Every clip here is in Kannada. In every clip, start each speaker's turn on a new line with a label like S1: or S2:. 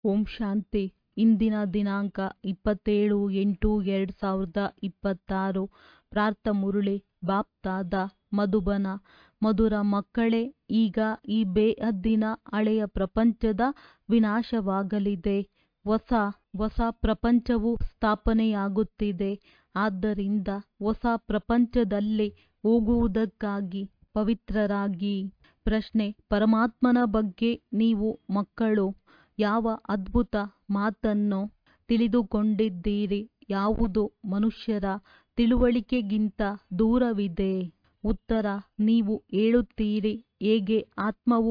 S1: ಓಂ ಶಾಂತಿ ಇಂದಿನ ದಿನಾಂಕ ಇಪ್ಪತ್ತೇಳು ಎಂಟು ಎರಡು ಸಾವಿರದ ಇಪ್ಪತ್ತಾರು ಪ್ರಾರ್ಥ ಮುರಳಿ ಬಾಪ್ತಾದ ಮಧುಬನ ಮಧುರ ಮಕ್ಕಳೇ ಈಗ ಈ ಬೇಹದ್ದಿನ ಹಳೆಯ ಪ್ರಪಂಚದ ವಿನಾಶವಾಗಲಿದೆ ಹೊಸ ಹೊಸ ಪ್ರಪಂಚವು ಸ್ಥಾಪನೆಯಾಗುತ್ತಿದೆ ಆದ್ದರಿಂದ ಹೊಸ ಪ್ರಪಂಚದಲ್ಲಿ ಹೋಗುವುದಕ್ಕಾಗಿ ಪವಿತ್ರರಾಗಿ ಪ್ರಶ್ನೆ ಪರಮಾತ್ಮನ ಬಗ್ಗೆ ನೀವು ಮಕ್ಕಳು ಯಾವ ಅದ್ಭುತ ಮಾತನ್ನು ತಿಳಿದುಕೊಂಡಿದ್ದೀರಿ ಯಾವುದು ಮನುಷ್ಯರ ತಿಳುವಳಿಕೆಗಿಂತ ದೂರವಿದೆ ಉತ್ತರ ನೀವು ಹೇಳುತ್ತೀರಿ ಹೇಗೆ ಆತ್ಮವು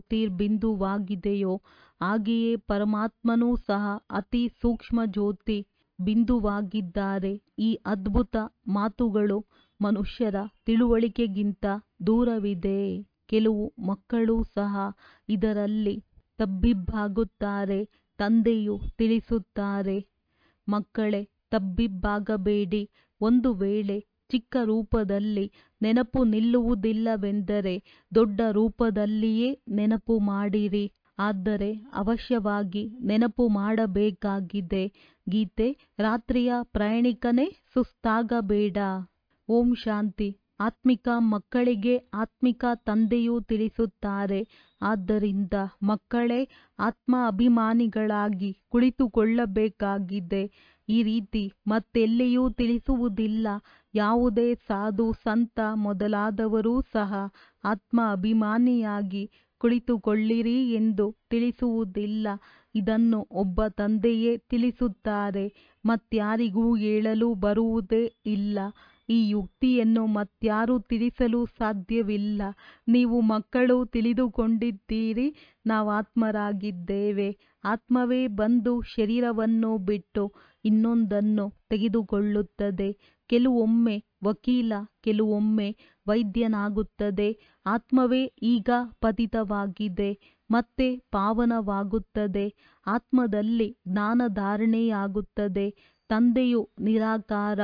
S1: ಜ್ಯೋತಿರ್ಬಿಂದುವಾಗಿದೆಯೋ ಹಾಗೆಯೇ ಪರಮಾತ್ಮನೂ ಸಹ ಅತಿ ಸೂಕ್ಷ್ಮ ಜ್ಯೋತಿ ಬಿಂದುವಾಗಿದ್ದಾರೆ ಈ ಅದ್ಭುತ ಮಾತುಗಳು ಮನುಷ್ಯರ ತಿಳುವಳಿಕೆಗಿಂತ ದೂರವಿದೆ ಕೆಲವು ಮಕ್ಕಳು ಸಹ ಇದರಲ್ಲಿ ತಬ್ಬಿಬ್ಬಾಗುತ್ತಾರೆ ತಂದೆಯು ತಿಳಿಸುತ್ತಾರೆ ಮಕ್ಕಳೇ ತಬ್ಬಿಬ್ಬಾಗಬೇಡಿ ಒಂದು ವೇಳೆ ಚಿಕ್ಕ ರೂಪದಲ್ಲಿ ನೆನಪು ನಿಲ್ಲುವುದಿಲ್ಲವೆಂದರೆ ದೊಡ್ಡ ರೂಪದಲ್ಲಿಯೇ ನೆನಪು ಮಾಡಿರಿ ಆದರೆ ಅವಶ್ಯವಾಗಿ ನೆನಪು ಮಾಡಬೇಕಾಗಿದೆ ಗೀತೆ ರಾತ್ರಿಯ ಪ್ರಯಾಣಿಕನೇ ಸುಸ್ತಾಗಬೇಡ ಓಂ ಶಾಂತಿ ಆತ್ಮಿಕ ಮಕ್ಕಳಿಗೆ ಆತ್ಮಿಕ ತಂದೆಯು ತಿಳಿಸುತ್ತಾರೆ ಆದ್ದರಿಂದ ಮಕ್ಕಳೇ ಆತ್ಮ ಅಭಿಮಾನಿಗಳಾಗಿ ಕುಳಿತುಕೊಳ್ಳಬೇಕಾಗಿದೆ ಈ ರೀತಿ ಮತ್ತೆಲ್ಲಿಯೂ ತಿಳಿಸುವುದಿಲ್ಲ ಯಾವುದೇ ಸಾಧು ಸಂತ ಮೊದಲಾದವರೂ ಸಹ ಆತ್ಮ ಅಭಿಮಾನಿಯಾಗಿ ಕುಳಿತುಕೊಳ್ಳಿರಿ ಎಂದು ತಿಳಿಸುವುದಿಲ್ಲ ಇದನ್ನು ಒಬ್ಬ ತಂದೆಯೇ ತಿಳಿಸುತ್ತಾರೆ ಮತ್ಯಾರಿಗೂ ಹೇಳಲು ಬರುವುದೇ ಇಲ್ಲ ಈ ಯುಕ್ತಿಯನ್ನು ಮತ್ಯಾರೂ ತಿಳಿಸಲು ಸಾಧ್ಯವಿಲ್ಲ ನೀವು ಮಕ್ಕಳು ತಿಳಿದುಕೊಂಡಿದ್ದೀರಿ ನಾವು ಆತ್ಮರಾಗಿದ್ದೇವೆ ಆತ್ಮವೇ ಬಂದು ಶರೀರವನ್ನು ಬಿಟ್ಟು ಇನ್ನೊಂದನ್ನು ತೆಗೆದುಕೊಳ್ಳುತ್ತದೆ ಕೆಲವೊಮ್ಮೆ ವಕೀಲ ಕೆಲವೊಮ್ಮೆ ವೈದ್ಯನಾಗುತ್ತದೆ ಆತ್ಮವೇ ಈಗ ಪತಿತವಾಗಿದೆ ಮತ್ತೆ ಪಾವನವಾಗುತ್ತದೆ ಆತ್ಮದಲ್ಲಿ ಜ್ಞಾನಧಾರಣೆಯಾಗುತ್ತದೆ ತಂದೆಯು ನಿರಾಕಾರ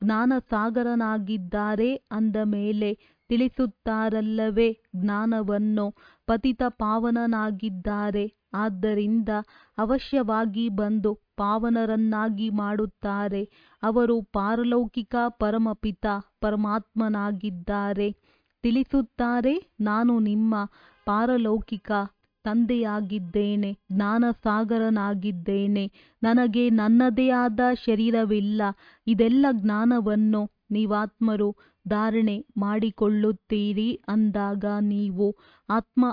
S1: ಜ್ಞಾನಸಾಗರನಾಗಿದ್ದಾರೆ ಅಂದ ಮೇಲೆ ತಿಳಿಸುತ್ತಾರಲ್ಲವೇ ಜ್ಞಾನವನ್ನು ಪತಿತ ಪಾವನನಾಗಿದ್ದಾರೆ ಆದ್ದರಿಂದ ಅವಶ್ಯವಾಗಿ ಬಂದು ಪಾವನರನ್ನಾಗಿ ಮಾಡುತ್ತಾರೆ ಅವರು ಪಾರಲೌಕಿಕ ಪರಮಪಿತ ಪರಮಾತ್ಮನಾಗಿದ್ದಾರೆ ತಿಳಿಸುತ್ತಾರೆ ನಾನು ನಿಮ್ಮ ಪಾರಲೌಕಿಕ ತಂದೆಯಾಗಿದ್ದೇನೆ ಜ್ಞಾನಸಾಗರನಾಗಿದ್ದೇನೆ ನನಗೆ ನನ್ನದೇ ಆದ ಶರೀರವಿಲ್ಲ ಇದೆಲ್ಲ ಜ್ಞಾನವನ್ನು ನೀವಾತ್ಮರು ಧಾರಣೆ ಮಾಡಿಕೊಳ್ಳುತ್ತೀರಿ ಅಂದಾಗ ನೀವು ಆತ್ಮ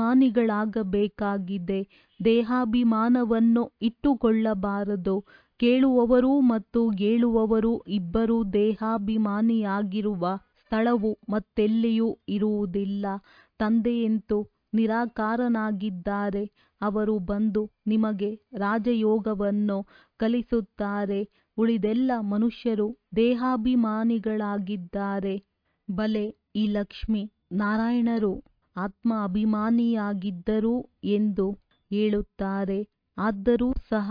S1: ಅಭಿಮಾನಿಗಳಾಗಬೇಕಾಗಿದೆ ದೇಹಾಭಿಮಾನವನ್ನು ಇಟ್ಟುಕೊಳ್ಳಬಾರದು ಕೇಳುವವರು ಮತ್ತು ಹೇಳುವವರು ಇಬ್ಬರೂ ದೇಹಾಭಿಮಾನಿಯಾಗಿರುವ ಸ್ಥಳವು ಮತ್ತೆಲ್ಲಿಯೂ ಇರುವುದಿಲ್ಲ ತಂದೆಯಂತೂ ನಿರಾಕಾರನಾಗಿದ್ದಾರೆ ಅವರು ಬಂದು ನಿಮಗೆ ರಾಜಯೋಗವನ್ನು ಕಲಿಸುತ್ತಾರೆ ಉಳಿದೆಲ್ಲ ಮನುಷ್ಯರು ದೇಹಾಭಿಮಾನಿಗಳಾಗಿದ್ದಾರೆ ಬಲೆ ಈ ಲಕ್ಷ್ಮೀ ನಾರಾಯಣರು ಆತ್ಮ ಅಭಿಮಾನಿಯಾಗಿದ್ದರು ಎಂದು ಹೇಳುತ್ತಾರೆ ಆದರೂ ಸಹ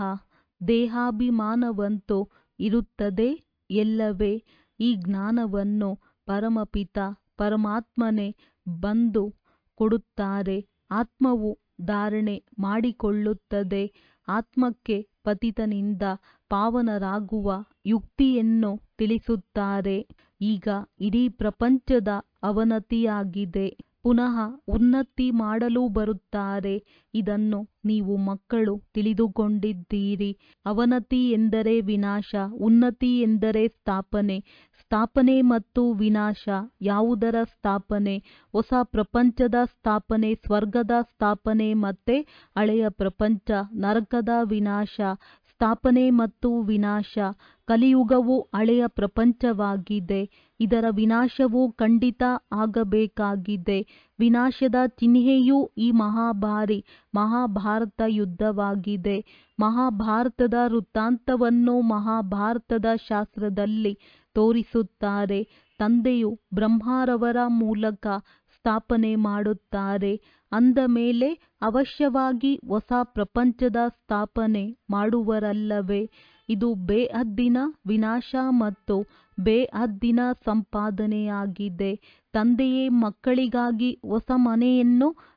S1: ದೇಹಾಭಿಮಾನವಂತೂ ಇರುತ್ತದೆ ಎಲ್ಲವೇ ಈ ಜ್ಞಾನವನ್ನು ಪರಮಪಿತ ಪರಮಾತ್ಮನೇ ಬಂದು ಕೊಡುತ್ತಾರೆ ಆತ್ಮವು ಧಾರಣೆ ಮಾಡಿಕೊಳ್ಳುತ್ತದೆ ಆತ್ಮಕ್ಕೆ ಪತಿತನಿಂದ ಪಾವನರಾಗುವ ಯುಕ್ತಿಯನ್ನು ತಿಳಿಸುತ್ತಾರೆ ಈಗ ಇಡೀ ಪ್ರಪಂಚದ ಅವನತಿಯಾಗಿದೆ ಪುನಃ ಉನ್ನತಿ ಮಾಡಲು ಬರುತ್ತಾರೆ ಇದನ್ನು ನೀವು ಮಕ್ಕಳು ತಿಳಿದುಕೊಂಡಿದ್ದೀರಿ ಅವನತಿ ಎಂದರೆ ವಿನಾಶ ಉನ್ನತಿ ಎಂದರೆ ಸ್ಥಾಪನೆ ಸ್ಥಾಪನೆ ಮತ್ತು ವಿನಾಶ ಯಾವುದರ ಸ್ಥಾಪನೆ ಹೊಸ ಪ್ರಪಂಚದ ಸ್ಥಾಪನೆ ಸ್ವರ್ಗದ ಸ್ಥಾಪನೆ ಮತ್ತೆ ಹಳೆಯ ಪ್ರಪಂಚ ನರಕದ ವಿನಾಶ ಸ್ಥಾಪನೆ ಮತ್ತು ವಿನಾಶ ಕಲಿಯುಗವು ಹಳೆಯ ಪ್ರಪಂಚವಾಗಿದೆ ಇದರ ವಿನಾಶವು ಖಂಡಿತ ಆಗಬೇಕಾಗಿದೆ ವಿನಾಶದ ಚಿಹ್ನೆಯೂ ಈ ಮಹಾಭಾರಿ ಮಹಾಭಾರತ ಯುದ್ಧವಾಗಿದೆ ಮಹಾಭಾರತದ ವೃತ್ತಾಂತವನ್ನು ಮಹಾಭಾರತದ ಶಾಸ್ತ್ರದಲ್ಲಿ ತೋರಿಸುತ್ತಾರೆ ತಂದೆಯು ಬ್ರಹ್ಮರವರ ಮೂಲಕ ಸ್ಥಾಪನೆ ಮಾಡುತ್ತಾರೆ ಅಂದ ಮೇಲೆ ಅವಶ್ಯವಾಗಿ ಹೊಸ ಪ್ರಪಂಚದ ಸ್ಥಾಪನೆ ಮಾಡುವರಲ್ಲವೇ ಇದು ಬೇಹದ್ದಿನ ವಿನಾಶ ಮತ್ತು ಬೇಹದ್ದಿನ ಸಂಪಾದನೆಯಾಗಿದೆ ತಂದೆಯೇ ಮಕ್ಕಳಿಗಾಗಿ ಹೊಸ ಮನೆಯನ್ನು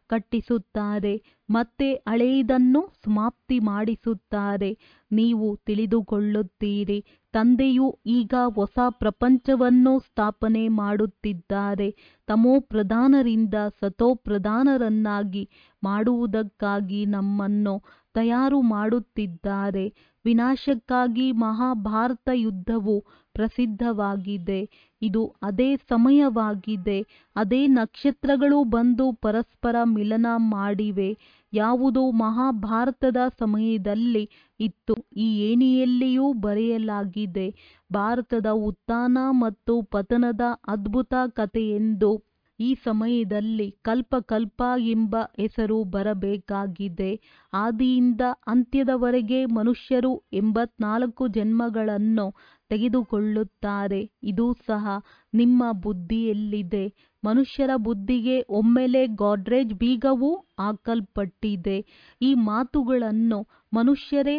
S1: ಕಟ್ಟಿಸುತ್ತಾರೆ ಮತ್ತೆ ಹಳೆಯದನ್ನು ಸಮಾಪ್ತಿ ಮಾಡಿಸುತ್ತಾರೆ ನೀವು ತಿಳಿದುಕೊಳ್ಳುತ್ತೀರಿ ತಂದೆಯು ಈಗ ಹೊಸ ಪ್ರಪಂಚವನ್ನು ಸ್ಥಾಪನೆ ಮಾಡುತ್ತಿದ್ದಾರೆ ತಮೋ ಪ್ರಧಾನರಿಂದ ಸತೋ ಪ್ರಧಾನರನ್ನಾಗಿ ಮಾಡುವುದಕ್ಕಾಗಿ ನಮ್ಮನ್ನು ತಯಾರು ಮಾಡುತ್ತಿದ್ದಾರೆ ವಿನಾಶಕ್ಕಾಗಿ ಮಹಾಭಾರತ ಯುದ್ಧವು ಪ್ರಸಿದ್ಧವಾಗಿದೆ ಇದು ಅದೇ ಸಮಯವಾಗಿದೆ ಅದೇ ನಕ್ಷತ್ರಗಳು ಬಂದು ಪರಸ್ಪರ ಮಿಲನ ಮಾಡಿವೆ ಯಾವುದು ಮಹಾಭಾರತದ ಸಮಯದಲ್ಲಿ ಇತ್ತು ಈ ಏಣಿಯಲ್ಲಿಯೂ ಬರೆಯಲಾಗಿದೆ ಭಾರತದ ಉತ್ಥಾನ ಮತ್ತು ಪತನದ ಅದ್ಭುತ ಕಥೆಯೆಂದು ಈ ಸಮಯದಲ್ಲಿ ಕಲ್ಪ ಕಲ್ಪ ಎಂಬ ಹೆಸರು ಬರಬೇಕಾಗಿದೆ ಆದಿಯಿಂದ ಅಂತ್ಯದವರೆಗೆ ಮನುಷ್ಯರು ಎಂಬತ್ನಾಲ್ಕು ಜನ್ಮಗಳನ್ನು ತೆಗೆದುಕೊಳ್ಳುತ್ತಾರೆ ಇದು ಸಹ ನಿಮ್ಮ ಬುದ್ಧಿಯಲ್ಲಿದೆ ಮನುಷ್ಯರ ಬುದ್ಧಿಗೆ ಒಮ್ಮೆಲೆ ಗಾಡ್ರೇಜ್ ಬೀಗವೂ ಹಾಕಲ್ಪಟ್ಟಿದೆ ಈ ಮಾತುಗಳನ್ನು ಮನುಷ್ಯರೇ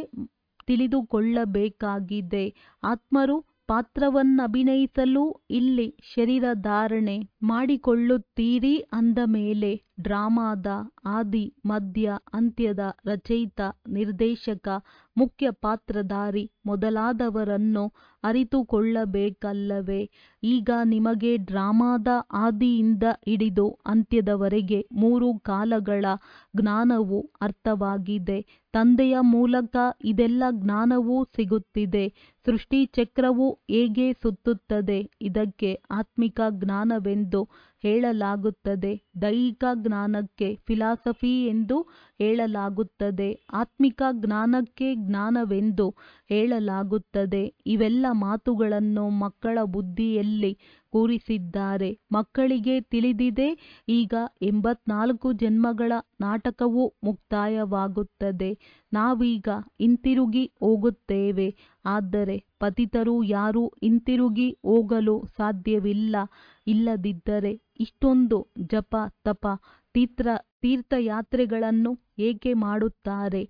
S1: ತಿಳಿದುಕೊಳ್ಳಬೇಕಾಗಿದೆ ಆತ್ಮರು ಪಾತ್ರವನ್ನಭಿನಯಿಸಲು ಇಲ್ಲಿ ಶರೀರ ಧಾರಣೆ ಮಾಡಿಕೊಳ್ಳುತ್ತೀರಿ ಅಂದ ಮೇಲೆ ಡ್ರಾಮಾದ ಆದಿ ಮಧ್ಯ ಅಂತ್ಯದ ರಚಯಿತ ನಿರ್ದೇಶಕ ಮುಖ್ಯ ಪಾತ್ರಧಾರಿ ಮೊದಲಾದವರನ್ನು ಅರಿತುಕೊಳ್ಳಬೇಕಲ್ಲವೇ ಈಗ ನಿಮಗೆ ಡ್ರಾಮಾದ ಆದಿಯಿಂದ ಹಿಡಿದು ಅಂತ್ಯದವರೆಗೆ ಮೂರು ಕಾಲಗಳ ಜ್ಞಾನವು ಅರ್ಥವಾಗಿದೆ ತಂದೆಯ ಮೂಲಕ ಇದೆಲ್ಲ ಜ್ಞಾನವೂ ಸಿಗುತ್ತಿದೆ ಸೃಷ್ಟಿ ಚಕ್ರವು ಹೇಗೆ ಸುತ್ತುತ್ತದೆ ಇದಕ್ಕೆ ಆತ್ಮಿಕ ಜ್ಞಾನವೆಂದು ಹೇಳಲಾಗುತ್ತದೆ ದೈಹಿಕ ಜ್ಞಾನಕ್ಕೆ ಫಿಲಾಸಫಿ ಎಂದು ಹೇಳಲಾಗುತ್ತದೆ ಆತ್ಮಿಕ ಜ್ಞಾನಕ್ಕೆ ಜ್ಞಾನವೆಂದು ಹೇಳಲಾಗುತ್ತದೆ ಇವೆಲ್ಲ ಮಾತುಗಳನ್ನು ಮಕ್ಕಳ ಬುದ್ಧಿಯಲ್ಲಿ ಕೂರಿಸಿದ್ದಾರೆ ಮಕ್ಕಳಿಗೆ ತಿಳಿದಿದೆ ಈಗ ಎಂಬತ್ನಾಲ್ಕು ಜನ್ಮಗಳ ನಾಟಕವು ಮುಕ್ತಾಯವಾಗುತ್ತದೆ ನಾವೀಗ ಹಿಂತಿರುಗಿ ಹೋಗುತ್ತೇವೆ ಆದರೆ ಪತಿತರು ಯಾರೂ ಹಿಂತಿರುಗಿ ಹೋಗಲು ಸಾಧ್ಯವಿಲ್ಲ ಇಲ್ಲದಿದ್ದರೆ ಇಷ್ಟೊಂದು ಜಪ ತಪ ತೀರ್ಥ ತೀರ್ಥಯಾತ್ರೆಗಳನ್ನು ಏಕೆ ಮಾಡುತ್ತಾರೆ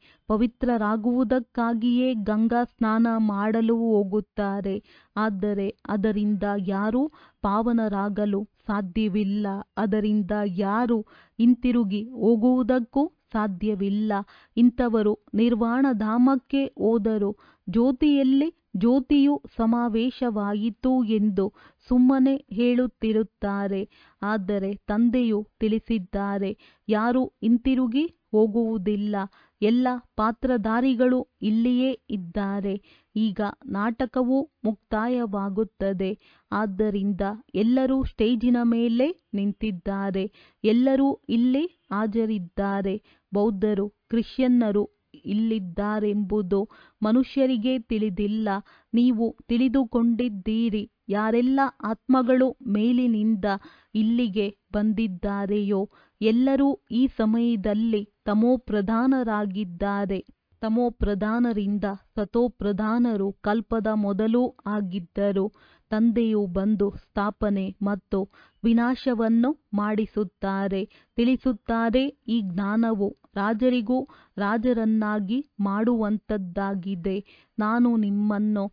S1: ಪವಿತ್ರರಾಗುವುದಕ್ಕಾಗಿಯೇ ಗಂಗಾ ಸ್ನಾನ ಮಾಡಲು ಹೋಗುತ್ತಾರೆ ಆದರೆ ಅದರಿಂದ ಯಾರೂ ಪಾವನರಾಗಲು ಸಾಧ್ಯವಿಲ್ಲ ಅದರಿಂದ ಯಾರೂ ಹಿಂತಿರುಗಿ ಹೋಗುವುದಕ್ಕೂ ಸಾಧ್ಯವಿಲ್ಲ ಇಂಥವರು ನಿರ್ವಾಣಧಾಮಕ್ಕೆ ಹೋದರು ಜ್ಯೋತಿಯಲ್ಲಿ ಜ್ಯೋತಿಯು ಸಮಾವೇಶವಾಯಿತು ಎಂದು ಸುಮ್ಮನೆ ಹೇಳುತ್ತಿರುತ್ತಾರೆ ಆದರೆ ತಂದೆಯು ತಿಳಿಸಿದ್ದಾರೆ ಯಾರೂ ಹಿಂತಿರುಗಿ ಹೋಗುವುದಿಲ್ಲ ಎಲ್ಲ ಪಾತ್ರಧಾರಿಗಳು ಇಲ್ಲಿಯೇ ಇದ್ದಾರೆ ಈಗ ನಾಟಕವು ಮುಕ್ತಾಯವಾಗುತ್ತದೆ ಆದ್ದರಿಂದ ಎಲ್ಲರೂ ಸ್ಟೇಜಿನ ಮೇಲೆ ನಿಂತಿದ್ದಾರೆ ಎಲ್ಲರೂ ಇಲ್ಲಿ ಹಾಜರಿದ್ದಾರೆ ಬೌದ್ಧರು ಕ್ರಿಶ್ಚಿಯನ್ನರು ಇಲ್ಲಿದ್ದಾರೆಂಬುದು ಮನುಷ್ಯರಿಗೆ ತಿಳಿದಿಲ್ಲ ನೀವು ತಿಳಿದುಕೊಂಡಿದ್ದೀರಿ ಯಾರೆಲ್ಲ ಆತ್ಮಗಳು ಮೇಲಿನಿಂದ ಇಲ್ಲಿಗೆ ಬಂದಿದ್ದಾರೆಯೋ ಎಲ್ಲರೂ ಈ ಸಮಯದಲ್ಲಿ ತಮೋಪ್ರಧಾನರಾಗಿದ್ದಾರೆ ತಮೋಪ್ರಧಾನರಿಂದ ಸತೋಪ್ರಧಾನರು ಕಲ್ಪದ ಮೊದಲು ಆಗಿದ್ದರು ತಂದೆಯು ಬಂದು ಸ್ಥಾಪನೆ ಮತ್ತು ವಿನಾಶವನ್ನು ಮಾಡಿಸುತ್ತಾರೆ ತಿಳಿಸುತ್ತಾರೆ ಈ ಜ್ಞಾನವು ರಾಜರಿಗೂ ರಾಜರನ್ನಾಗಿ ಮಾಡುವಂಥದ್ದಾಗಿದೆ ನಾನು ನಿಮ್ಮನ್ನು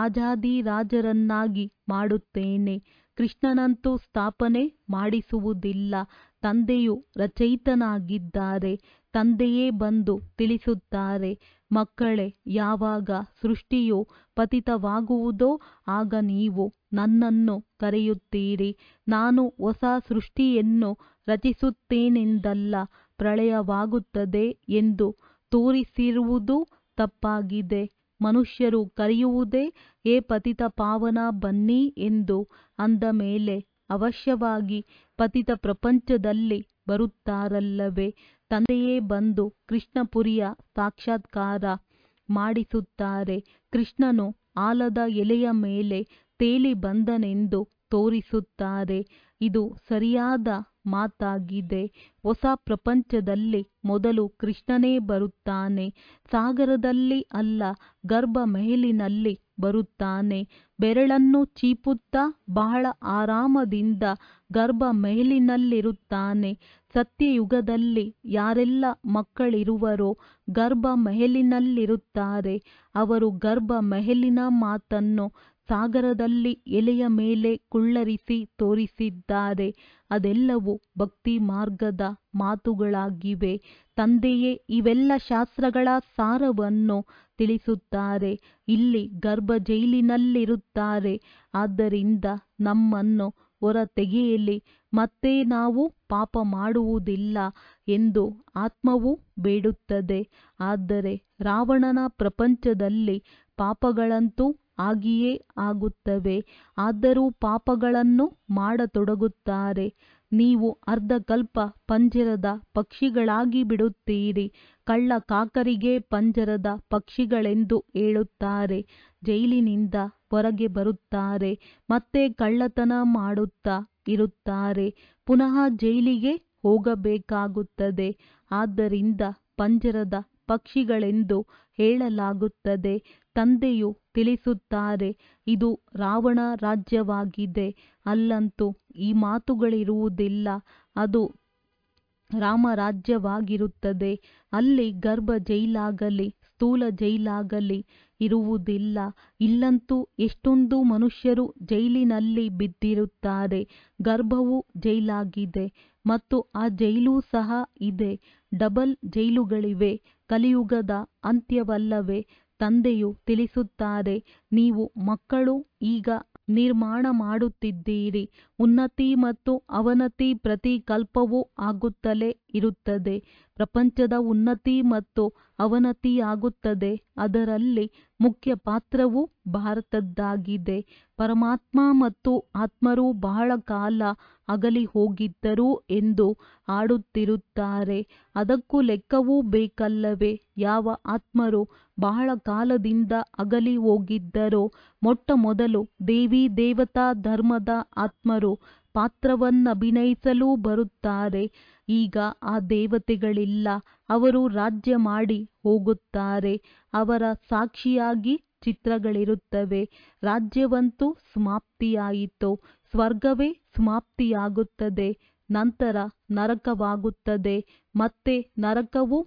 S1: ರಾಜಾದಿರಾಜರನ್ನಾಗಿ ಮಾಡುತ್ತೇನೆ ಕೃಷ್ಣನಂತೂ ಸ್ಥಾಪನೆ ಮಾಡಿಸುವುದಿಲ್ಲ ತಂದೆಯು ರಚಯಿತನಾಗಿದ್ದಾರೆ ತಂದೆಯೇ ಬಂದು ತಿಳಿಸುತ್ತಾರೆ ಮಕ್ಕಳೇ ಯಾವಾಗ ಸೃಷ್ಟಿಯು ಪತಿತವಾಗುವುದೋ ಆಗ ನೀವು ನನ್ನನ್ನು ಕರೆಯುತ್ತೀರಿ ನಾನು ಹೊಸ ಸೃಷ್ಟಿಯನ್ನು ರಚಿಸುತ್ತೇನೆಂದಲ್ಲ ಪ್ರಳಯವಾಗುತ್ತದೆ ಎಂದು ತೋರಿಸಿರುವುದು ತಪ್ಪಾಗಿದೆ ಮನುಷ್ಯರು ಕರೆಯುವುದೇ ಹೇ ಪತಿತ ಪಾವನ ಬನ್ನಿ ಎಂದು ಅಂದ ಮೇಲೆ ಅವಶ್ಯವಾಗಿ ಪತಿತ ಪ್ರಪಂಚದಲ್ಲಿ ಬರುತ್ತಾರಲ್ಲವೇ ತಂದೆಯೇ ಬಂದು ಕೃಷ್ಣಪುರಿಯ ಸಾಕ್ಷಾತ್ಕಾರ ಮಾಡಿಸುತ್ತಾರೆ ಕೃಷ್ಣನು ಆಲದ ಎಲೆಯ ಮೇಲೆ ತೇಲಿ ಬಂದನೆಂದು ತೋರಿಸುತ್ತಾರೆ ಇದು ಸರಿಯಾದ ಮಾತಾಗಿದೆ ಹೊಸ ಪ್ರಪಂಚದಲ್ಲಿ ಮೊದಲು ಕೃಷ್ಣನೇ ಬರುತ್ತಾನೆ ಸಾಗರದಲ್ಲಿ ಅಲ್ಲ ಗರ್ಭ ಮೆಹಲಿನಲ್ಲಿ ಬರುತ್ತಾನೆ ಬೆರಳನ್ನು ಚೀಪುತ್ತಾ ಬಹಳ ಆರಾಮದಿಂದ ಗರ್ಭ ಮೆಹಲಿನಲ್ಲಿರುತ್ತಾನೆ ಸತ್ಯಯುಗದಲ್ಲಿ ಯಾರೆಲ್ಲ ಮಕ್ಕಳಿರುವರೋ ಗರ್ಭ ಮೆಹಲಿನಲ್ಲಿರುತ್ತಾರೆ ಅವರು ಗರ್ಭ ಮೆಹಲಿನ ಮಾತನ್ನು ಸಾಗರದಲ್ಲಿ ಎಲೆಯ ಮೇಲೆ ಕುಳ್ಳರಿಸಿ ತೋರಿಸಿದ್ದಾರೆ ಅದೆಲ್ಲವೂ ಭಕ್ತಿ ಮಾರ್ಗದ ಮಾತುಗಳಾಗಿವೆ ತಂದೆಯೇ ಇವೆಲ್ಲ ಶಾಸ್ತ್ರಗಳ ಸಾರವನ್ನು ತಿಳಿಸುತ್ತಾರೆ ಇಲ್ಲಿ ಗರ್ಭ ಜೈಲಿನಲ್ಲಿರುತ್ತಾರೆ ಆದ್ದರಿಂದ ನಮ್ಮನ್ನು ಹೊರ ತೆಗೆಯಲಿ ಮತ್ತೆ ನಾವು ಪಾಪ ಮಾಡುವುದಿಲ್ಲ ಎಂದು ಆತ್ಮವು ಬೇಡುತ್ತದೆ ಆದರೆ ರಾವಣನ ಪ್ರಪಂಚದಲ್ಲಿ ಪಾಪಗಳಂತೂ ಆಗಿಯೇ ಆಗುತ್ತವೆ ಆದರೂ ಪಾಪಗಳನ್ನು ಮಾಡತೊಡಗುತ್ತಾರೆ ನೀವು ಅರ್ಧಕಲ್ಪ ಪಂಜರದ ಪಕ್ಷಿಗಳಾಗಿ ಬಿಡುತ್ತೀರಿ ಕಳ್ಳ ಕಾಕರಿಗೆ ಪಂಜರದ ಪಕ್ಷಿಗಳೆಂದು ಹೇಳುತ್ತಾರೆ ಜೈಲಿನಿಂದ ಹೊರಗೆ ಬರುತ್ತಾರೆ ಮತ್ತೆ ಕಳ್ಳತನ ಮಾಡುತ್ತಾ ಇರುತ್ತಾರೆ ಪುನಃ ಜೈಲಿಗೆ ಹೋಗಬೇಕಾಗುತ್ತದೆ ಆದ್ದರಿಂದ ಪಂಜರದ ಪಕ್ಷಿಗಳೆಂದು ಹೇಳಲಾಗುತ್ತದೆ ತಂದೆಯು ತಿಳಿಸುತ್ತಾರೆ ಇದು ರಾವಣ ರಾಜ್ಯವಾಗಿದೆ ಅಲ್ಲಂತೂ ಈ ಮಾತುಗಳಿರುವುದಿಲ್ಲ ಅದು ರಾಮರಾಜ್ಯವಾಗಿರುತ್ತದೆ ಅಲ್ಲಿ ಗರ್ಭ ಜೈಲಾಗಲಿ ಸ್ಥೂಲ ಜೈಲಾಗಲಿ ಇರುವುದಿಲ್ಲ ಇಲ್ಲಂತೂ ಎಷ್ಟೊಂದು ಮನುಷ್ಯರು ಜೈಲಿನಲ್ಲಿ ಬಿದ್ದಿರುತ್ತಾರೆ ಗರ್ಭವು ಜೈಲಾಗಿದೆ ಮತ್ತು ಆ ಜೈಲು ಸಹ ಇದೆ ಡಬಲ್ ಜೈಲುಗಳಿವೆ ಕಲಿಯುಗದ ಅಂತ್ಯವಲ್ಲವೇ ತಂದೆಯು ತಿಳಿಸುತ್ತಾರೆ ನೀವು ಮಕ್ಕಳು ಈಗ ನಿರ್ಮಾಣ ಮಾಡುತ್ತಿದ್ದೀರಿ ಉನ್ನತಿ ಮತ್ತು ಅವನತಿ ಪ್ರತಿ ಕಲ್ಪವೂ ಆಗುತ್ತಲೇ ಇರುತ್ತದೆ ಪ್ರಪಂಚದ ಉನ್ನತಿ ಮತ್ತು ಅವನತಿಯಾಗುತ್ತದೆ ಅದರಲ್ಲಿ ಮುಖ್ಯ ಪಾತ್ರವು ಭಾರತದ್ದಾಗಿದೆ ಪರಮಾತ್ಮ ಮತ್ತು ಆತ್ಮರು ಬಹಳ ಕಾಲ ಅಗಲಿ ಹೋಗಿದ್ದರು ಎಂದು ಆಡುತ್ತಿರುತ್ತಾರೆ ಅದಕ್ಕೂ ಲೆಕ್ಕವೂ ಬೇಕಲ್ಲವೇ ಯಾವ ಆತ್ಮರು ಬಹಳ ಕಾಲದಿಂದ ಅಗಲಿ ಹೋಗಿದ್ದರೋ ಮೊಟ್ಟ ಮೊದಲು ದೇವಿ ದೇವತಾ ಧರ್ಮದ ಆತ್ಮರು ಪಾತ್ರವನ್ನಭಿನಯಿಸಲು ಬರುತ್ತಾರೆ ಈಗ ಆ ದೇವತೆಗಳಿಲ್ಲ ಅವರು ರಾಜ್ಯ ಮಾಡಿ ಹೋಗುತ್ತಾರೆ ಅವರ ಸಾಕ್ಷಿಯಾಗಿ ಚಿತ್ರಗಳಿರುತ್ತವೆ ರಾಜ್ಯವಂತೂ ಸಮಾಪ್ತಿಯಾಯಿತು ಸ್ವರ್ಗವೇ ಸಮಾಪ್ತಿಯಾಗುತ್ತದೆ ನಂತರ ನರಕವಾಗುತ್ತದೆ ಮತ್ತೆ ನರಕವು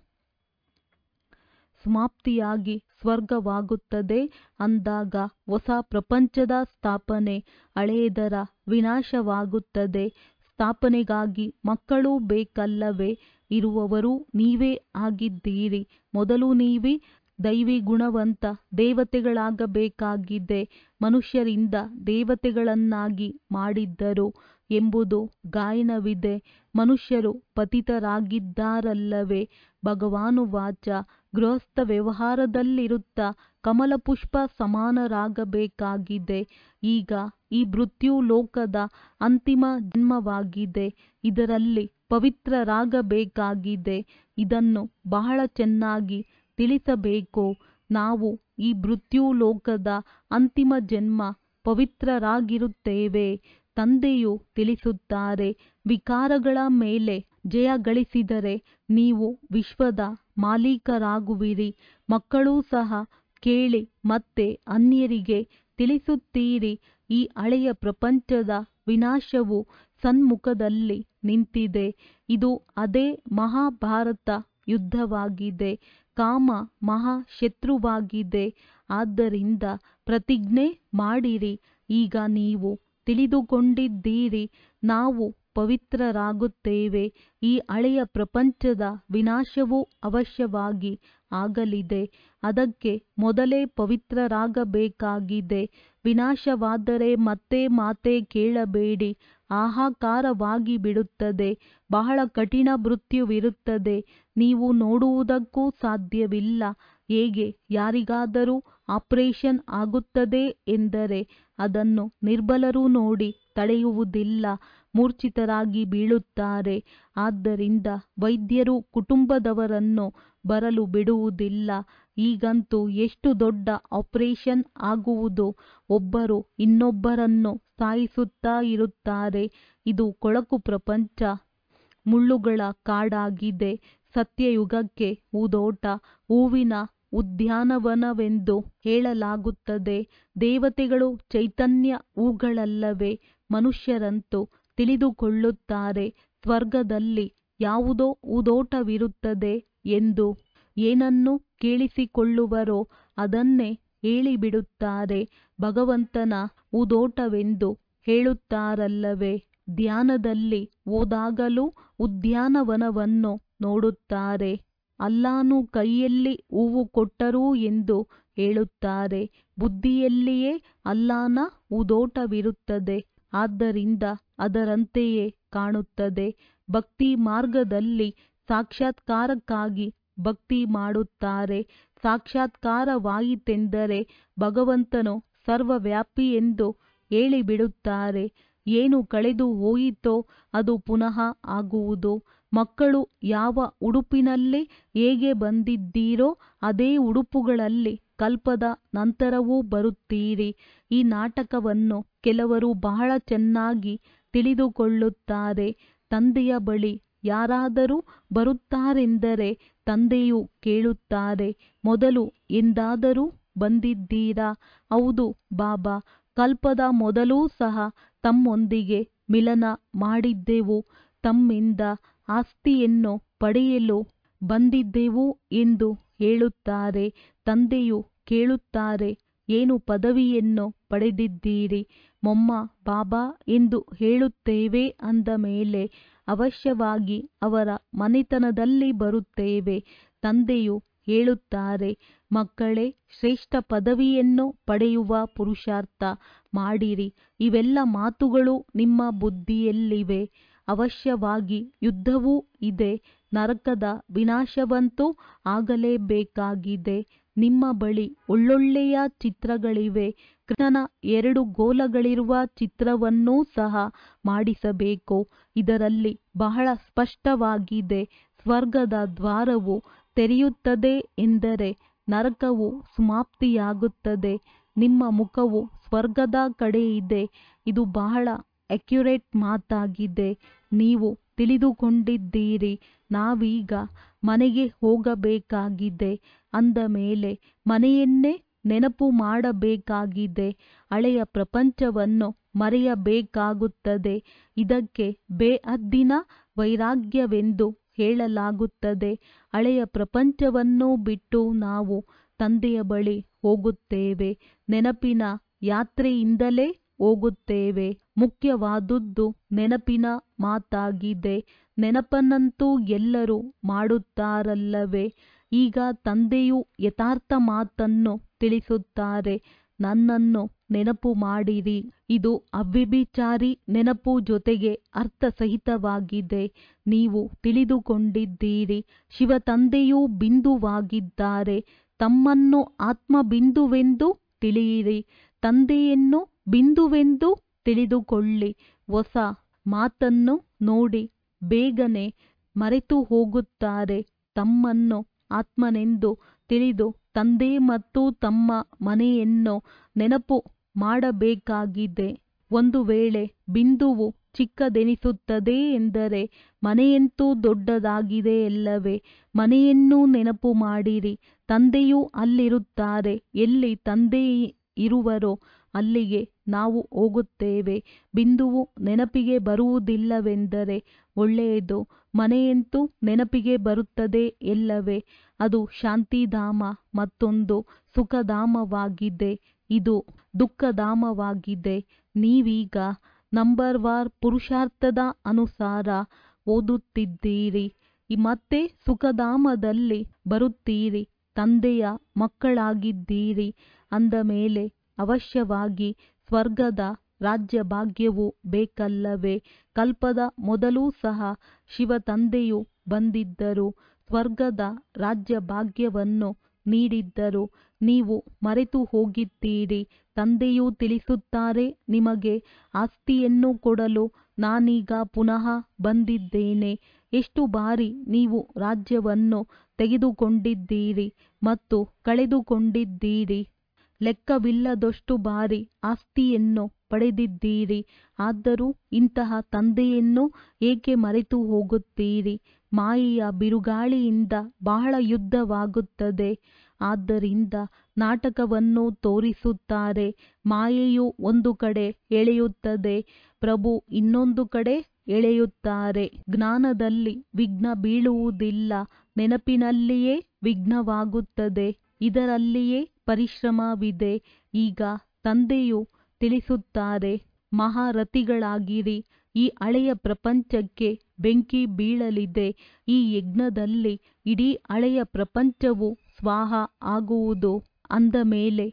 S1: ಸಮಾಪ್ತಿಯಾಗಿ ಸ್ವರ್ಗವಾಗುತ್ತದೆ ಅಂದಾಗ ಹೊಸ ಪ್ರಪಂಚದ ಸ್ಥಾಪನೆ ಹಳೆಯದರ ವಿನಾಶವಾಗುತ್ತದೆ ಸ್ಥಾಪನೆಗಾಗಿ ಮಕ್ಕಳು ಬೇಕಲ್ಲವೇ ಇರುವವರು ನೀವೇ ಆಗಿದ್ದೀರಿ ಮೊದಲು ನೀವೇ ದೈವಿ ಗುಣವಂತ ದೇವತೆಗಳಾಗಬೇಕಾಗಿದೆ ಮನುಷ್ಯರಿಂದ ದೇವತೆಗಳನ್ನಾಗಿ ಮಾಡಿದ್ದರು ಎಂಬುದು ಗಾಯನವಿದೆ ಮನುಷ್ಯರು ಪತಿತರಾಗಿದ್ದಾರಲ್ಲವೇ ಭಗವಾನುವಾಚ ಗೃಹಸ್ಥ ವ್ಯವಹಾರದಲ್ಲಿರುತ್ತಾ ಕಮಲಪುಷ್ಪ ಸಮಾನರಾಗಬೇಕಾಗಿದೆ ಈಗ ಈ ಮೃತ್ಯು ಲೋಕದ ಅಂತಿಮ ಜನ್ಮವಾಗಿದೆ ಇದರಲ್ಲಿ ಪವಿತ್ರರಾಗಬೇಕಾಗಿದೆ ಇದನ್ನು ಬಹಳ ಚೆನ್ನಾಗಿ ತಿಳಿಸಬೇಕು ನಾವು ಈ ಮೃತ್ಯು ಲೋಕದ ಅಂತಿಮ ಜನ್ಮ ಪವಿತ್ರರಾಗಿರುತ್ತೇವೆ ತಂದೆಯು ತಿಳಿಸುತ್ತಾರೆ ವಿಕಾರಗಳ ಮೇಲೆ ಜಯ ಗಳಿಸಿದರೆ ನೀವು ವಿಶ್ವದ ಮಾಲೀಕರಾಗುವಿರಿ ಮಕ್ಕಳೂ ಸಹ ಕೇಳಿ ಮತ್ತೆ ಅನ್ಯರಿಗೆ ತಿಳಿಸುತ್ತೀರಿ ಈ ಹಳೆಯ ಪ್ರಪಂಚದ ವಿನಾಶವು ಸನ್ಮುಖದಲ್ಲಿ ನಿಂತಿದೆ ಇದು ಅದೇ ಮಹಾಭಾರತ ಯುದ್ಧವಾಗಿದೆ ಕಾಮ ಮಹಾಶತ್ರುವಾಗಿದೆ ಆದ್ದರಿಂದ ಪ್ರತಿಜ್ಞೆ ಮಾಡಿರಿ ಈಗ ನೀವು ತಿಳಿದುಕೊಂಡಿದ್ದೀರಿ ನಾವು ಪವಿತ್ರರಾಗುತ್ತೇವೆ ಈ ಹಳೆಯ ಪ್ರಪಂಚದ ವಿನಾಶವು ಅವಶ್ಯವಾಗಿ ಆಗಲಿದೆ ಅದಕ್ಕೆ ಮೊದಲೇ ಪವಿತ್ರರಾಗಬೇಕಾಗಿದೆ ವಿನಾಶವಾದರೆ ಮತ್ತೆ ಮಾತೆ ಕೇಳಬೇಡಿ ಹಾಹಾಕಾರವಾಗಿ ಬಿಡುತ್ತದೆ ಬಹಳ ಕಠಿಣ ಮೃತ್ಯುವಿರುತ್ತದೆ ನೀವು ನೋಡುವುದಕ್ಕೂ ಸಾಧ್ಯವಿಲ್ಲ ಹೇಗೆ ಯಾರಿಗಾದರೂ ಆಪರೇಷನ್ ಆಗುತ್ತದೆ ಎಂದರೆ ಅದನ್ನು ನಿರ್ಬಲರು ನೋಡಿ ತಡೆಯುವುದಿಲ್ಲ ಮೂರ್ಛಿತರಾಗಿ ಬೀಳುತ್ತಾರೆ ಆದ್ದರಿಂದ ವೈದ್ಯರು ಕುಟುಂಬದವರನ್ನು ಬರಲು ಬಿಡುವುದಿಲ್ಲ ಈಗಂತೂ ಎಷ್ಟು ದೊಡ್ಡ ಆಪರೇಷನ್ ಆಗುವುದು ಒಬ್ಬರು ಇನ್ನೊಬ್ಬರನ್ನು ಸಾಯಿಸುತ್ತಾ ಇರುತ್ತಾರೆ ಇದು ಕೊಳಕು ಪ್ರಪಂಚ ಮುಳ್ಳುಗಳ ಕಾಡಾಗಿದೆ ಸತ್ಯಯುಗಕ್ಕೆ ಹೂದೋಟ ಹೂವಿನ ಉದ್ಯಾನವನವೆಂದು ಹೇಳಲಾಗುತ್ತದೆ ದೇವತೆಗಳು ಚೈತನ್ಯ ಹೂಗಳಲ್ಲವೇ ಮನುಷ್ಯರಂತೂ ತಿಳಿದುಕೊಳ್ಳುತ್ತಾರೆ ಸ್ವರ್ಗದಲ್ಲಿ ಯಾವುದೋ ಹೂದೋಟವಿರುತ್ತದೆ ಎಂದು ಏನನ್ನು ಕೇಳಿಸಿಕೊಳ್ಳುವರೋ ಅದನ್ನೇ ಹೇಳಿಬಿಡುತ್ತಾರೆ ಭಗವಂತನ ಉದೋಟವೆಂದು ಹೇಳುತ್ತಾರಲ್ಲವೇ ಧ್ಯಾನದಲ್ಲಿ ಹೋದಾಗಲೂ ಉದ್ಯಾನವನವನ್ನು ನೋಡುತ್ತಾರೆ ಅಲ್ಲಾನು ಕೈಯಲ್ಲಿ ಹೂವು ಕೊಟ್ಟರು ಎಂದು ಹೇಳುತ್ತಾರೆ ಬುದ್ಧಿಯಲ್ಲಿಯೇ ಅಲ್ಲಾನ ಉದೋಟವಿರುತ್ತದೆ ಆದ್ದರಿಂದ ಅದರಂತೆಯೇ ಕಾಣುತ್ತದೆ ಭಕ್ತಿ ಮಾರ್ಗದಲ್ಲಿ ಸಾಕ್ಷಾತ್ಕಾರಕ್ಕಾಗಿ ಭಕ್ತಿ ಮಾಡುತ್ತಾರೆ ಸಾಕ್ಷಾತ್ಕಾರವಾಯಿತೆಂದರೆ ಭಗವಂತನು ಸರ್ವವ್ಯಾಪಿ ಎಂದು ಹೇಳಿಬಿಡುತ್ತಾರೆ ಏನು ಕಳೆದು ಹೋಯಿತೋ ಅದು ಪುನಃ ಆಗುವುದು ಮಕ್ಕಳು ಯಾವ ಉಡುಪಿನಲ್ಲಿ ಹೇಗೆ ಬಂದಿದ್ದೀರೋ ಅದೇ ಉಡುಪುಗಳಲ್ಲಿ ಕಲ್ಪದ ನಂತರವೂ ಬರುತ್ತೀರಿ ಈ ನಾಟಕವನ್ನು ಕೆಲವರು ಬಹಳ ಚೆನ್ನಾಗಿ ತಿಳಿದುಕೊಳ್ಳುತ್ತಾರೆ ತಂದೆಯ ಬಳಿ ಯಾರಾದರೂ ಬರುತ್ತಾರೆಂದರೆ ತಂದೆಯು ಕೇಳುತ್ತಾರೆ ಮೊದಲು ಎಂದಾದರೂ ಬಂದಿದ್ದೀರಾ ಹೌದು ಬಾಬಾ ಕಲ್ಪದ ಮೊದಲೂ ಸಹ ತಮ್ಮೊಂದಿಗೆ ಮಿಲನ ಮಾಡಿದ್ದೆವು ತಮ್ಮಿಂದ ಆಸ್ತಿಯನ್ನು ಪಡೆಯಲು ಬಂದಿದ್ದೆವು ಎಂದು ಹೇಳುತ್ತಾರೆ ತಂದೆಯು ಕೇಳುತ್ತಾರೆ ಏನು ಪದವಿಯನ್ನು ಪಡೆದಿದ್ದೀರಿ ಮೊಮ್ಮ ಬಾಬಾ ಎಂದು ಹೇಳುತ್ತೇವೆ ಅಂದ ಮೇಲೆ ಅವಶ್ಯವಾಗಿ ಅವರ ಮನೆತನದಲ್ಲಿ ಬರುತ್ತೇವೆ ತಂದೆಯು ಹೇಳುತ್ತಾರೆ ಮಕ್ಕಳೇ ಶ್ರೇಷ್ಠ ಪದವಿಯನ್ನು ಪಡೆಯುವ ಪುರುಷಾರ್ಥ ಮಾಡಿರಿ ಇವೆಲ್ಲ ಮಾತುಗಳು ನಿಮ್ಮ ಬುದ್ಧಿಯಲ್ಲಿವೆ ಅವಶ್ಯವಾಗಿ ಯುದ್ಧವೂ ಇದೆ ನರಕದ ವಿನಾಶವಂತೂ ಆಗಲೇಬೇಕಾಗಿದೆ ನಿಮ್ಮ ಬಳಿ ಒಳ್ಳೊಳ್ಳೆಯ ಚಿತ್ರಗಳಿವೆ ಕೃಷ್ಣನ ಎರಡು ಗೋಲಗಳಿರುವ ಚಿತ್ರವನ್ನೂ ಸಹ ಮಾಡಿಸಬೇಕು ಇದರಲ್ಲಿ ಬಹಳ ಸ್ಪಷ್ಟವಾಗಿದೆ ಸ್ವರ್ಗದ ದ್ವಾರವು ತೆರೆಯುತ್ತದೆ ಎಂದರೆ ನರಕವು ಸಮಾಪ್ತಿಯಾಗುತ್ತದೆ ನಿಮ್ಮ ಮುಖವು ಸ್ವರ್ಗದ ಕಡೆ ಇದೆ ಇದು ಬಹಳ ಅಕ್ಯುರೇಟ್ ಮಾತಾಗಿದೆ ನೀವು ತಿಳಿದುಕೊಂಡಿದ್ದೀರಿ ನಾವೀಗ ಮನೆಗೆ ಹೋಗಬೇಕಾಗಿದೆ ಅಂದ ಮೇಲೆ ಮನೆಯನ್ನೇ ನೆನಪು ಮಾಡಬೇಕಾಗಿದೆ ಹಳೆಯ ಪ್ರಪಂಚವನ್ನು ಮರೆಯಬೇಕಾಗುತ್ತದೆ ಇದಕ್ಕೆ ಬೇಹದ್ದಿನ ವೈರಾಗ್ಯವೆಂದು ಹೇಳಲಾಗುತ್ತದೆ ಹಳೆಯ ಪ್ರಪಂಚವನ್ನು ಬಿಟ್ಟು ನಾವು ತಂದೆಯ ಬಳಿ ಹೋಗುತ್ತೇವೆ ನೆನಪಿನ ಯಾತ್ರೆಯಿಂದಲೇ ಹೋಗುತ್ತೇವೆ ಮುಖ್ಯವಾದುದು ನೆನಪಿನ ಮಾತಾಗಿದೆ ನೆನಪನ್ನಂತೂ ಎಲ್ಲರೂ ಮಾಡುತ್ತಾರಲ್ಲವೇ ಈಗ ತಂದೆಯು ಯಥಾರ್ಥ ಮಾತನ್ನು ತಿಳಿಸುತ್ತಾರೆ ನನ್ನನ್ನು ನೆನಪು ಮಾಡಿರಿ ಇದು ಅವ್ಯಭಿಚಾರಿ ನೆನಪು ಜೊತೆಗೆ ಅರ್ಥಸಹಿತವಾಗಿದೆ ನೀವು ತಿಳಿದುಕೊಂಡಿದ್ದೀರಿ ಶಿವ ತಂದೆಯೂ ಬಿಂದುವಾಗಿದ್ದಾರೆ ತಮ್ಮನ್ನು ಆತ್ಮಬಿಂದುವೆಂದು ತಿಳಿಯಿರಿ ತಂದೆಯನ್ನು ಬಿಂದುವೆಂದು ತಿಳಿದುಕೊಳ್ಳಿ ಹೊಸ ಮಾತನ್ನು ನೋಡಿ ಬೇಗನೆ ಮರೆತು ಹೋಗುತ್ತಾರೆ ತಮ್ಮನ್ನು ಆತ್ಮನೆಂದು ತಿಳಿದು ತಂದೆ ಮತ್ತು ತಮ್ಮ ಮನೆಯನ್ನು ನೆನಪು ಮಾಡಬೇಕಾಗಿದೆ ಒಂದು ವೇಳೆ ಬಿಂದುವು ಚಿಕ್ಕದೆನಿಸುತ್ತದೆ ಎಂದರೆ ಮನೆಯಂತೂ ದೊಡ್ಡದಾಗಿದೆಯಲ್ಲವೇ ಮನೆಯನ್ನು ನೆನಪು ಮಾಡಿರಿ ತಂದೆಯೂ ಅಲ್ಲಿರುತ್ತಾರೆ ಎಲ್ಲಿ ತಂದೆ ಇರುವರೋ ಅಲ್ಲಿಗೆ ನಾವು ಹೋಗುತ್ತೇವೆ ಬಿಂದುವು ನೆನಪಿಗೆ ಬರುವುದಿಲ್ಲವೆಂದರೆ ಒಳ್ಳೆಯದು ಮನೆಯಂತೂ ನೆನಪಿಗೆ ಬರುತ್ತದೆ ಎಲ್ಲವೇ ಅದು ಶಾಂತಿಧಾಮ ಮತ್ತೊಂದು ಸುಖಧಾಮವಾಗಿದೆ ಇದು ದುಃಖಧಾಮವಾಗಿದೆ ನೀವೀಗ ನಂಬರ್ ವಾರ್ ಪುರುಷಾರ್ಥದ ಅನುಸಾರ ಓದುತ್ತಿದ್ದೀರಿ ಮತ್ತೆ ಸುಖಧಾಮದಲ್ಲಿ ಬರುತ್ತೀರಿ ತಂದೆಯ ಮಕ್ಕಳಾಗಿದ್ದೀರಿ ಅಂದ ಮೇಲೆ ಅವಶ್ಯವಾಗಿ ಸ್ವರ್ಗದ ರಾಜ್ಯ ಭಾಗ್ಯವು ಬೇಕಲ್ಲವೇ ಕಲ್ಪದ ಮೊದಲೂ ಸಹ ಶಿವ ತಂದೆಯು ಬಂದಿದ್ದರು ಸ್ವರ್ಗದ ರಾಜ್ಯ ಭಾಗ್ಯವನ್ನು ನೀಡಿದ್ದರು ನೀವು ಮರೆತು ಹೋಗಿದ್ದೀರಿ ತಂದೆಯು ತಿಳಿಸುತ್ತಾರೆ ನಿಮಗೆ ಆಸ್ತಿಯನ್ನು ಕೊಡಲು ನಾನೀಗ ಪುನಃ ಬಂದಿದ್ದೇನೆ ಎಷ್ಟು ಬಾರಿ ನೀವು ರಾಜ್ಯವನ್ನು ತೆಗೆದುಕೊಂಡಿದ್ದೀರಿ ಮತ್ತು ಕಳೆದುಕೊಂಡಿದ್ದೀರಿ ಲೆಕ್ಕವಿಲ್ಲದಷ್ಟು ಬಾರಿ ಆಸ್ತಿಯನ್ನು ಪಡೆದಿದ್ದೀರಿ ಆದರೂ ಇಂತಹ ತಂದೆಯನ್ನು ಏಕೆ ಮರೆತು ಹೋಗುತ್ತೀರಿ ಮಾಯೆಯ ಬಿರುಗಾಳಿಯಿಂದ ಬಹಳ ಯುದ್ಧವಾಗುತ್ತದೆ ಆದ್ದರಿಂದ ನಾಟಕವನ್ನು ತೋರಿಸುತ್ತಾರೆ ಮಾಯೆಯು ಒಂದು ಕಡೆ ಎಳೆಯುತ್ತದೆ ಪ್ರಭು ಇನ್ನೊಂದು ಕಡೆ ಎಳೆಯುತ್ತಾರೆ ಜ್ಞಾನದಲ್ಲಿ ವಿಘ್ನ ಬೀಳುವುದಿಲ್ಲ ನೆನಪಿನಲ್ಲಿಯೇ ವಿಘ್ನವಾಗುತ್ತದೆ ಇದರಲ್ಲಿಯೇ ಪರಿಶ್ರಮವಿದೆ ಈಗ ತಂದೆಯು ತಿಳಿಸುತ್ತಾರೆ ಮಹಾರಥಿಗಳಾಗಿರಿ ಈ ಹಳೆಯ ಪ್ರಪಂಚಕ್ಕೆ ಬೆಂಕಿ ಬೀಳಲಿದೆ ಈ ಯಜ್ಞದಲ್ಲಿ ಇಡೀ ಹಳೆಯ ಪ್ರಪಂಚವು ಸ್ವಾಹ ಆಗುವುದು ಅಂದ ಮೇಲೆ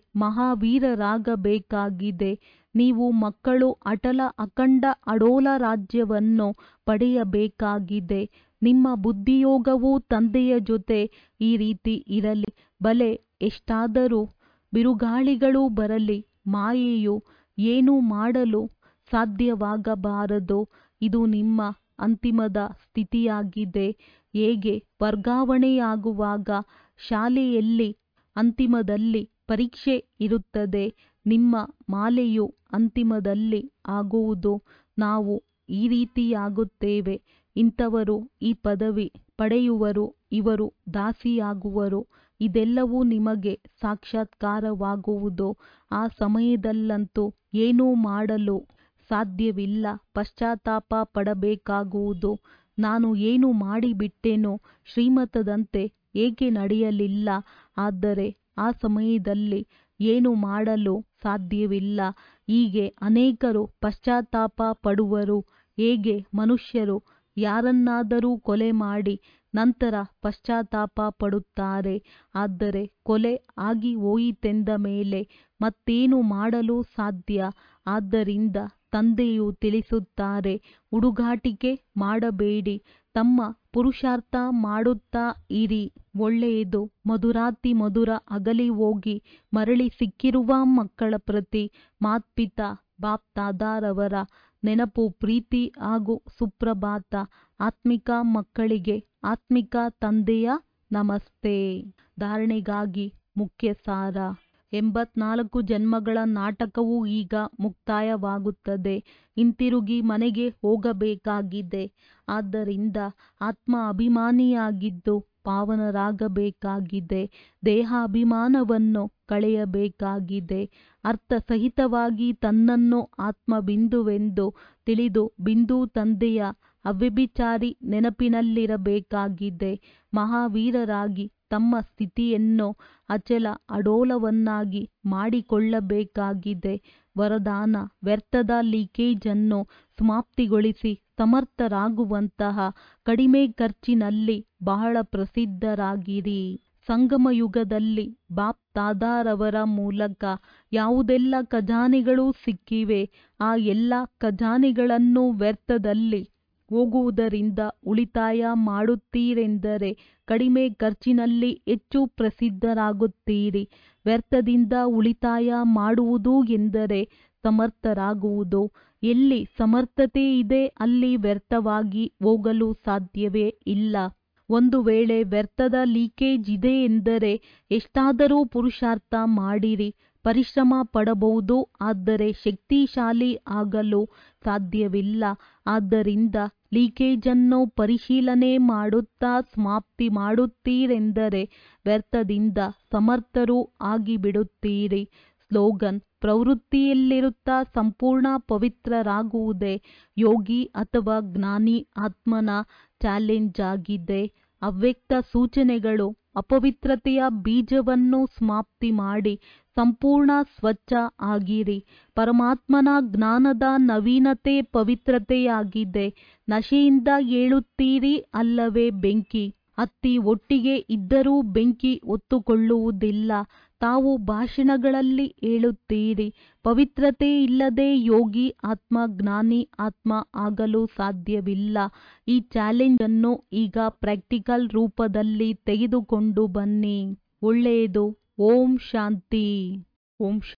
S1: ಮಹಾವೀರರಾಗಬೇಕಾಗಿದೆ ನೀವು ಮಕ್ಕಳು ಅಟಲ ಅಖಂಡ ಅಡೋಲ ರಾಜ್ಯವನ್ನು ಪಡೆಯಬೇಕಾಗಿದೆ ನಿಮ್ಮ ಬುದ್ಧಿಯೋಗವು ತಂದೆಯ ಜೊತೆ ಈ ರೀತಿ ಇರಲಿ ಬಲೆ ಎಷ್ಟಾದರೂ ಬಿರುಗಾಳಿಗಳು ಬರಲಿ ಮಾಯೆಯು ಏನೂ ಮಾಡಲು ಸಾಧ್ಯವಾಗಬಾರದು ಇದು ನಿಮ್ಮ ಅಂತಿಮದ ಸ್ಥಿತಿಯಾಗಿದೆ ಹೇಗೆ ವರ್ಗಾವಣೆಯಾಗುವಾಗ ಶಾಲೆಯಲ್ಲಿ ಅಂತಿಮದಲ್ಲಿ ಪರೀಕ್ಷೆ ಇರುತ್ತದೆ ನಿಮ್ಮ ಮಾಲೆಯು ಅಂತಿಮದಲ್ಲಿ ಆಗುವುದು ನಾವು ಈ ರೀತಿಯಾಗುತ್ತೇವೆ ಇಂಥವರು ಈ ಪದವಿ ಪಡೆಯುವರು ಇವರು ದಾಸಿಯಾಗುವರು ಇದೆಲ್ಲವೂ ನಿಮಗೆ ಸಾಕ್ಷಾತ್ಕಾರವಾಗುವುದು ಆ ಸಮಯದಲ್ಲಂತೂ ಏನೂ ಮಾಡಲು ಸಾಧ್ಯವಿಲ್ಲ ಪಶ್ಚಾತ್ತಾಪ ಪಡಬೇಕಾಗುವುದು ನಾನು ಏನು ಮಾಡಿಬಿಟ್ಟೆನೋ ಶ್ರೀಮತದಂತೆ ಏಕೆ ನಡೆಯಲಿಲ್ಲ ಆದರೆ ಆ ಸಮಯದಲ್ಲಿ ಏನು ಮಾಡಲು ಸಾಧ್ಯವಿಲ್ಲ ಹೀಗೆ ಅನೇಕರು ಪಶ್ಚಾತ್ತಾಪ ಪಡುವರು ಹೇಗೆ ಮನುಷ್ಯರು ಯಾರನ್ನಾದರೂ ಕೊಲೆ ಮಾಡಿ ನಂತರ ಪಶ್ಚಾತ್ತಾಪ ಪಡುತ್ತಾರೆ ಆದರೆ ಕೊಲೆ ಆಗಿ ಹೋಯಿತೆಂದ ಮೇಲೆ ಮತ್ತೇನು ಮಾಡಲು ಸಾಧ್ಯ ಆದ್ದರಿಂದ ತಂದೆಯು ತಿಳಿಸುತ್ತಾರೆ ಹುಡುಗಾಟಿಕೆ ಮಾಡಬೇಡಿ ತಮ್ಮ ಪುರುಷಾರ್ಥ ಮಾಡುತ್ತಾ ಇರಿ ಒಳ್ಳೆಯದು ಮಧುರಾತಿ ಮಧುರ ಅಗಲಿ ಹೋಗಿ ಮರಳಿ ಸಿಕ್ಕಿರುವ ಮಕ್ಕಳ ಪ್ರತಿ ಮಾತ್ಪಿತಾ ಬಾಪ್ ತಾದಾರವರ ನೆನಪು ಪ್ರೀತಿ ಹಾಗೂ ಸುಪ್ರಭಾತ ಆತ್ಮಿಕ ಮಕ್ಕಳಿಗೆ ಆತ್ಮಿಕ ತಂದೆಯ ನಮಸ್ತೆ ಧಾರಣೆಗಾಗಿ ಮುಖ್ಯ ಸಾರ ಎಂಬತ್ನಾಲ್ಕು ಜನ್ಮಗಳ ನಾಟಕವು ಈಗ ಮುಕ್ತಾಯವಾಗುತ್ತದೆ ಹಿಂತಿರುಗಿ ಮನೆಗೆ ಹೋಗಬೇಕಾಗಿದೆ ಆದ್ದರಿಂದ ಆತ್ಮ ಅಭಿಮಾನಿಯಾಗಿದ್ದು ಪಾವನರಾಗಬೇಕಾಗಿದೆ ದೇಹ ಅಭಿಮಾನವನ್ನು ಕಳೆಯಬೇಕಾಗಿದೆ ಅರ್ಥಸಹಿತವಾಗಿ ತನ್ನನ್ನು ಆತ್ಮಬಿಂದುವೆಂದು ತಿಳಿದು ಬಿಂದು ತಂದೆಯ ಅವ್ಯಭಿಚಾರಿ ನೆನಪಿನಲ್ಲಿರಬೇಕಾಗಿದೆ ಮಹಾವೀರರಾಗಿ ತಮ್ಮ ಸ್ಥಿತಿಯನ್ನು ಅಚಲ ಅಡೋಲವನ್ನಾಗಿ ಮಾಡಿಕೊಳ್ಳಬೇಕಾಗಿದೆ ವರದಾನ ವ್ಯರ್ಥದ ಲೀಕೇಜನ್ನು ಸಮಾಪ್ತಿಗೊಳಿಸಿ ಸಮರ್ಥರಾಗುವಂತಹ ಕಡಿಮೆ ಖರ್ಚಿನಲ್ಲಿ ಬಹಳ ಪ್ರಸಿದ್ಧರಾಗಿರಿ ಸಂಗಮ ಯುಗದಲ್ಲಿ ಬಾಪ್ ತಾದಾರವರ ಮೂಲಕ ಯಾವುದೆಲ್ಲ ಖಜಾನೆಗಳು ಸಿಕ್ಕಿವೆ ಆ ಎಲ್ಲ ಖಜಾನೆಗಳನ್ನು ವ್ಯರ್ಥದಲ್ಲಿ ಹೋಗುವುದರಿಂದ ಉಳಿತಾಯ ಮಾಡುತ್ತೀರೆಂದರೆ ಕಡಿಮೆ ಖರ್ಚಿನಲ್ಲಿ ಹೆಚ್ಚು ಪ್ರಸಿದ್ಧರಾಗುತ್ತೀರಿ ವ್ಯರ್ಥದಿಂದ ಉಳಿತಾಯ ಮಾಡುವುದು ಎಂದರೆ ಸಮರ್ಥರಾಗುವುದು ಎಲ್ಲಿ ಸಮರ್ಥತೆ ಇದೆ ಅಲ್ಲಿ ವ್ಯರ್ಥವಾಗಿ ಹೋಗಲು ಸಾಧ್ಯವೇ ಇಲ್ಲ ಒಂದು ವೇಳೆ ವ್ಯರ್ಥದ ಲೀಕೇಜ್ ಇದೆ ಎಂದರೆ ಎಷ್ಟಾದರೂ ಪುರುಷಾರ್ಥ ಮಾಡಿರಿ ಪರಿಶ್ರಮ ಪಡಬಹುದು ಆದರೆ ಶಕ್ತಿಶಾಲಿ ಆಗಲು ಸಾಧ್ಯವಿಲ್ಲ ಆದ್ದರಿಂದ ಲೀಕೇಜನ್ನು ಪರಿಶೀಲನೆ ಮಾಡುತ್ತಾ ಸಮಾಪ್ತಿ ಮಾಡುತ್ತೀರೆಂದರೆ ವ್ಯರ್ಥದಿಂದ ಸಮರ್ಥರೂ ಆಗಿಬಿಡುತ್ತೀರಿ ಸ್ಲೋಗನ್ ಪ್ರವೃತ್ತಿಯಲ್ಲಿರುತ್ತಾ ಸಂಪೂರ್ಣ ಪವಿತ್ರರಾಗುವುದೇ ಯೋಗಿ ಅಥವಾ ಜ್ಞಾನಿ ಆತ್ಮನ ಚಾಲೆಂಜ್ ಆಗಿದೆ ಅವ್ಯಕ್ತ ಸೂಚನೆಗಳು ಅಪವಿತ್ರತೆಯ ಬೀಜವನ್ನು ಸಮಾಪ್ತಿ ಮಾಡಿ ಸಂಪೂರ್ಣ ಸ್ವಚ್ಛ ಆಗಿರಿ ಪರಮಾತ್ಮನ ಜ್ಞಾನದ ನವೀನತೆ ಪವಿತ್ರತೆಯಾಗಿದೆ ನಶೆಯಿಂದ ಏಳುತ್ತೀರಿ ಅಲ್ಲವೇ ಬೆಂಕಿ ಹತ್ತಿ ಒಟ್ಟಿಗೆ ಇದ್ದರೂ ಬೆಂಕಿ ಒತ್ತುಕೊಳ್ಳುವುದಿಲ್ಲ ತಾವು ಭಾಷಣಗಳಲ್ಲಿ ಹೇಳುತ್ತೀರಿ ಪವಿತ್ರತೆ ಇಲ್ಲದೆ ಯೋಗಿ ಆತ್ಮ ಜ್ಞಾನಿ ಆತ್ಮ ಆಗಲು ಸಾಧ್ಯವಿಲ್ಲ ಈ ಚಾಲೆಂಜ್ ಅನ್ನು ಈಗ ಪ್ರಾಕ್ಟಿಕಲ್ ರೂಪದಲ್ಲಿ ತೆಗೆದುಕೊಂಡು ಬನ್ನಿ ಒಳ್ಳೆಯದು ಓಂ ಶಾಂತಿ ಓಂ